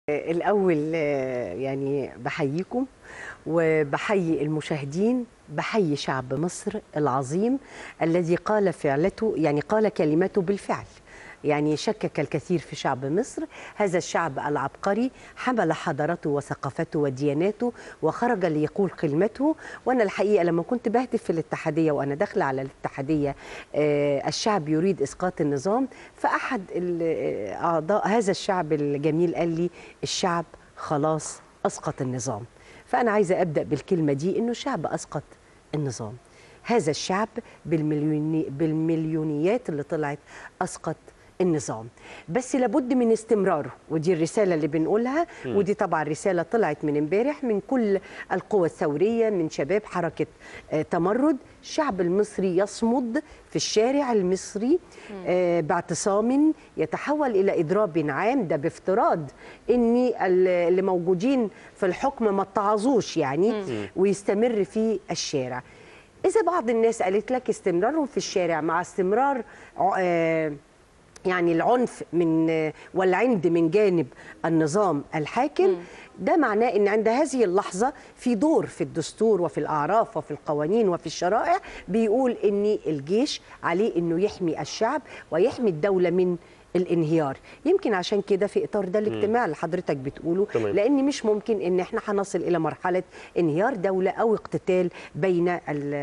الأول يعني بحييكم وبحيي المشاهدين بحيي شعب مصر العظيم الذي قال فعلته يعني قال كلمته بالفعل يعني شكك الكثير في شعب مصر هذا الشعب العبقري حمل حضارته وثقافته ودياناته وخرج ليقول كلمته وانا الحقيقه لما كنت بهتف في الاتحاديه وانا داخله على الاتحاديه آه الشعب يريد اسقاط النظام فاحد اعضاء هذا الشعب الجميل قال لي الشعب خلاص اسقط النظام فانا عايزه ابدا بالكلمه دي انه الشعب اسقط النظام هذا الشعب بالمليوني بالمليونيات اللي طلعت اسقط النظام بس لابد من استمراره ودي الرساله اللي بنقولها م. ودي طبعا رساله طلعت من امبارح من كل القوى الثوريه من شباب حركه آه تمرد الشعب المصري يصمد في الشارع المصري آه باعتصام يتحول الى اضراب عام ده بافتراض ان اللي موجودين في الحكم ما اتعظوش يعني م. ويستمر في الشارع اذا بعض الناس قالت لك استمرارهم في الشارع مع استمرار آه يعني العنف من والعند من جانب النظام الحاكم ده معناه ان عند هذه اللحظه في دور في الدستور وفي الاعراف وفي القوانين وفي الشرائع بيقول ان الجيش عليه انه يحمي الشعب ويحمي الدوله من الانهيار يمكن عشان كده في اطار ده الاجتماع اللي حضرتك بتقوله تمام. لان مش ممكن ان احنا هنصل الى مرحله انهيار دوله او اقتتال بين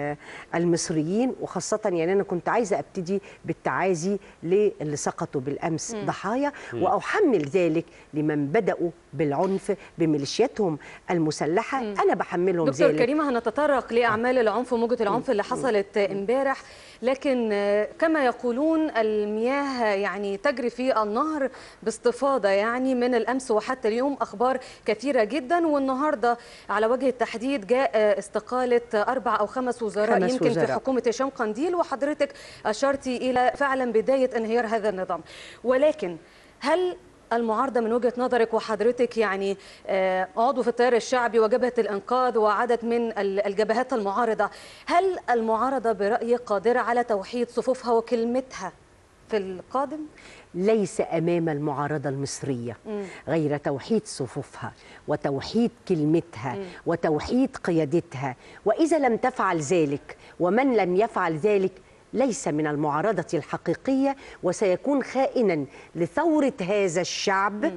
المصريين وخاصه يعني انا كنت عايزه ابتدي بالتعازي للي سقطوا بالامس مم. ضحايا واحمل ذلك لمن بداوا بالعنف بميليشياتهم المسلحه انا بحملهم دكتور ذلك كريمه هنتطرق لاعمال العنف وموجه العنف اللي حصلت امبارح لكن كما يقولون المياه يعني تجري في النهر باستفاضه يعني من الامس وحتى اليوم اخبار كثيره جدا والنهارده على وجه التحديد جاء استقاله اربع او خمس وزراء خمس يمكن وزراء. في حكومه هشام قنديل وحضرتك اشرتي الى فعلا بدايه انهيار هذا النظام ولكن هل المعارضة من وجهة نظرك وحضرتك يعني آه، عضو في التيار الشعبي وجبهة الإنقاذ وعدد من ال- الجبهات المعارضة هل المعارضة برأيك قادرة على توحيد صفوفها وكلمتها في القادم؟ ليس امام المعارضه المصريه غير توحيد صفوفها وتوحيد كلمتها وتوحيد قيادتها واذا لم تفعل ذلك ومن لم يفعل ذلك ليس من المعارضه الحقيقيه وسيكون خائنا لثوره هذا الشعب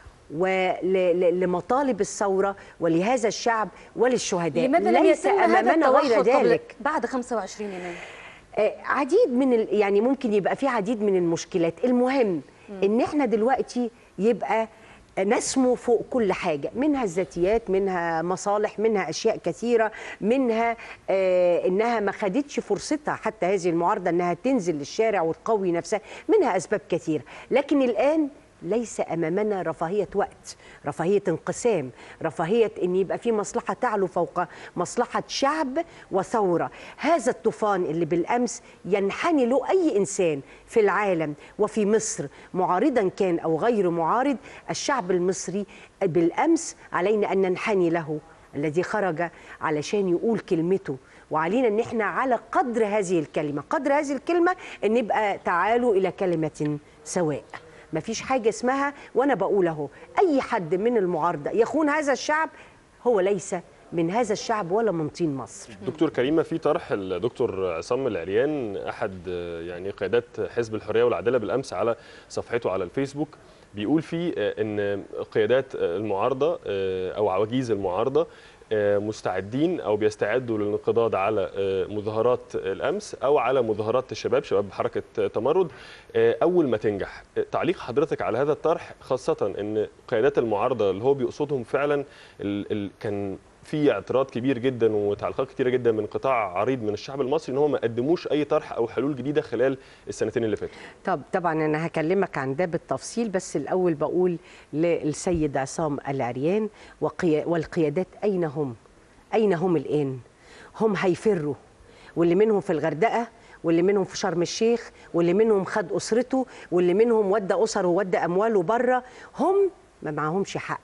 ولمطالب الثوره ولهذا الشعب وللشهداء لماذا لم ليس يتم هذا امامنا غير التوحد قبل ذلك بعد 25 يناير؟ آه، عديد من ال... يعني ممكن يبقى في عديد من المشكلات المهم ان احنا دلوقتي يبقى نسمو فوق كل حاجة منها الذاتيات منها مصالح منها أشياء كثيرة منها آه إنها ما خدتش فرصتها حتى هذه المعارضة إنها تنزل للشارع وتقوي نفسها منها أسباب كثيرة لكن الآن ليس امامنا رفاهيه وقت رفاهيه انقسام رفاهيه ان يبقى في مصلحه تعلو فوق مصلحه شعب وثوره هذا الطوفان اللي بالامس ينحني له اي انسان في العالم وفي مصر معارضا كان او غير معارض الشعب المصري بالامس علينا ان ننحني له الذي خرج علشان يقول كلمته وعلينا ان احنا على قدر هذه الكلمه قدر هذه الكلمه ان نبقى تعالوا الى كلمه سواء مفيش حاجه اسمها وانا بقول اهو اي حد من المعارضه يخون هذا الشعب هو ليس من هذا الشعب ولا من طين مصر دكتور كريمه في طرح الدكتور عصام العريان احد آه، يعني قيادات حزب الحريه والعداله بالامس على صفحته على الفيسبوك بيقول فيه آه، ان قيادات آه، المعارضه آه، او عواجيز المعارضه آه، مستعدين او بيستعدوا للانقضاض على آه، مظاهرات الامس او على مظاهرات الشباب شباب حركه آه، تمرد آه، اول ما تنجح آه، تعليق حضرتك على هذا الطرح خاصه ان قيادات المعارضه اللي هو بيقصدهم فعلا ال ال كان في اعتراض كبير جدا وتعليقات كتيره جدا من قطاع عريض من الشعب المصري ان هم ما قدموش اي طرح او حلول جديده خلال السنتين اللي فاتوا طب طبعا انا هكلمك عن ده بالتفصيل بس الاول بقول للسيد عصام العريان وقيا والقيادات اين هم اين هم الان هم هيفروا واللي منهم في الغردقه واللي منهم في شرم الشيخ واللي منهم خد اسرته واللي منهم ودى اسره وودى امواله بره هم ما معهمش حق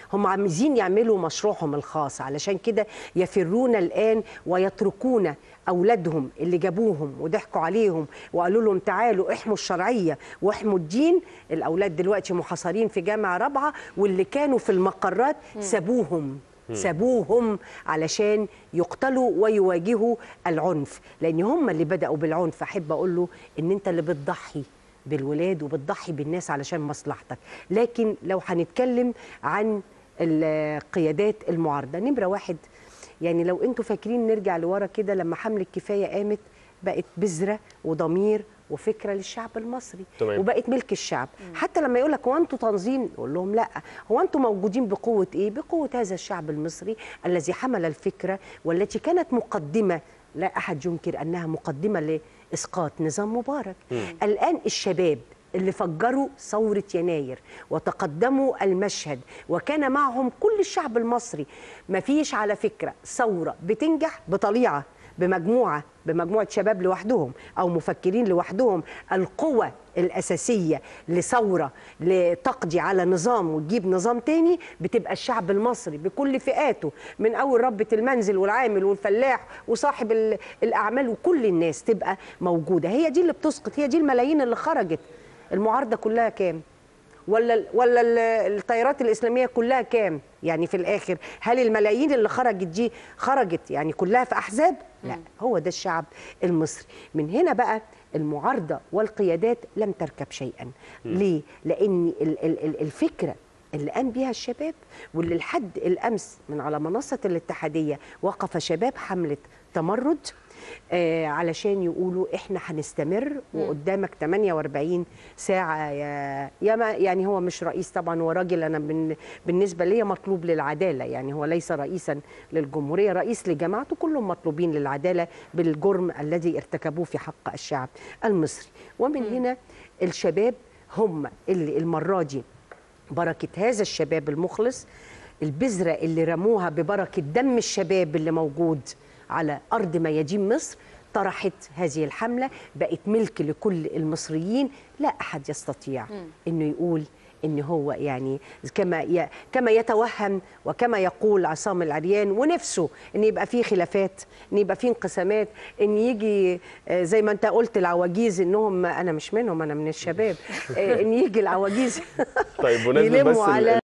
هم عايزين يعملوا مشروعهم الخاص علشان كده يفرون الان ويتركون اولادهم اللي جابوهم وضحكوا عليهم وقالوا لهم تعالوا احموا الشرعيه واحموا الدين الاولاد دلوقتي محاصرين في جامعه رابعه واللي كانوا في المقرات سابوهم سابوهم علشان يقتلوا ويواجهوا العنف لان هم اللي بداوا بالعنف احب اقول له ان انت اللي بتضحي بالولاد وبتضحي بالناس علشان مصلحتك لكن لو هنتكلم عن القيادات المعارضه نمره واحد يعني لو انتوا فاكرين نرجع لورا كده لما حمله كفايه قامت بقت بذره وضمير وفكره للشعب المصري تمام. وبقت ملك الشعب حتى لما يقول لك هو انتوا تنظيم نقول لهم لا هو انتوا موجودين بقوه ايه بقوه هذا الشعب المصري الذي حمل الفكره والتي كانت مقدمه لا احد ينكر انها مقدمه لاسقاط نظام مبارك الان الشباب اللي فجروا ثورة يناير وتقدموا المشهد وكان معهم كل الشعب المصري مفيش على فكرة ثورة بتنجح بطليعة بمجموعة بمجموعة شباب لوحدهم أو مفكرين لوحدهم القوة الأساسية لثورة لتقضي على نظام وتجيب نظام تاني بتبقى الشعب المصري بكل فئاته من أول ربة المنزل والعامل والفلاح وصاحب ال- الأعمال وكل الناس تبقى موجودة هي دي اللي بتسقط هي دي الملايين اللي خرجت المعارضة كلها كام؟ ولا ولا ال- التيارات الاسلاميه كلها كام يعني في الاخر هل الملايين اللي خرجت دي خرجت يعني كلها في احزاب لا هو ده الشعب المصري من هنا بقى المعارضه والقيادات لم تركب شيئا ليه لان ال- ال- ال- الفكره اللي قام بيها الشباب واللي لحد الامس من على منصه الاتحاديه وقف شباب حمله تمرد آه علشان يقولوا احنا هنستمر وقدامك 48 ساعه يا يا ما يعني هو مش رئيس طبعا هو راجل انا بن بالنسبه لي مطلوب للعداله يعني هو ليس رئيسا للجمهوريه رئيس لجماعته كلهم مطلوبين للعداله بالجرم الذي ارتكبوه في حق الشعب المصري ومن هنا الشباب هم اللي المره دي بركة هذا الشباب المخلص البذرة اللي رموها ببركة دم الشباب اللي موجود على أرض ميادين مصر طرحت هذه الحملة بقت ملك لكل المصريين لا أحد يستطيع أنه يقول ان هو يعني كما ي... كما يتوهم وكما يقول عصام العريان ونفسه ان يبقى في خلافات ان يبقى في انقسامات ان يجي آه، زي ما انت قلت العواجيز انهم انا مش منهم انا من الشباب آه، ان يجي العواجيز طيب بمناسبة يلموا بس ال- على